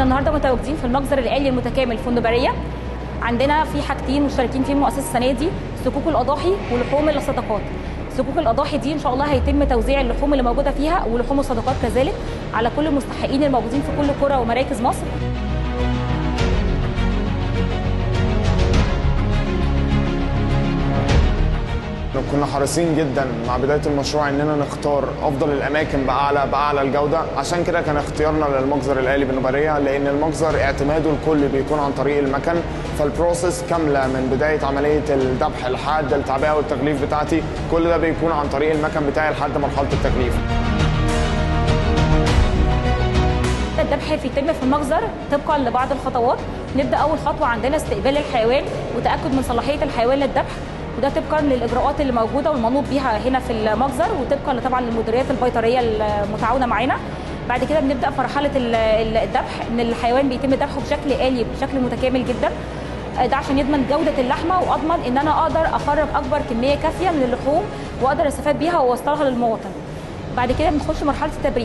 احنا النهارده متواجدين في المجزر الآلي المتكامل في النباريه عندنا في حاجتين مشتركين فيهم مؤسسه السنه دي صكوك الاضاحي ولحوم الصدقات صكوك الاضاحي دي ان شاء الله هيتم توزيع اللحوم اللي موجوده فيها ولحوم الصدقات كذلك على كل المستحقين الموجودين في كل قرى ومراكز مصر كنا حريصين جدا مع بدايه المشروع اننا نختار افضل الاماكن باعلى باعلى الجوده عشان كده كان اختيارنا للمجزر الالي بالنباريه لان المجزر اعتماده الكل بيكون عن طريق المكن فالبروسيس كامله من بدايه عمليه الذبح لحد التعبئه والتغليف بتاعتي كل ده بيكون عن طريق المكن بتاعي لحد مرحله التغليف الذبح بيتم في المجزر طبقا لبعض الخطوات نبدا اول خطوه عندنا استقبال الحيوان وتاكد من صلاحيه الحيوان للذبح وده طبقا للاجراءات اللي موجوده والمنوط بيها هنا في المجزر وطبقا طبعا للمديريات البيطريه المتعاونه معانا بعد كده بنبدا في مرحله الذبح ان الحيوان بيتم ذبحه بشكل آلي بشكل متكامل جدا ده عشان يضمن جوده اللحمه واضمن ان انا اقدر اخرج اكبر كميه كافيه من اللحوم واقدر استفاد بيها واوصلها للمواطن بعد كده بنخش مرحله التبريد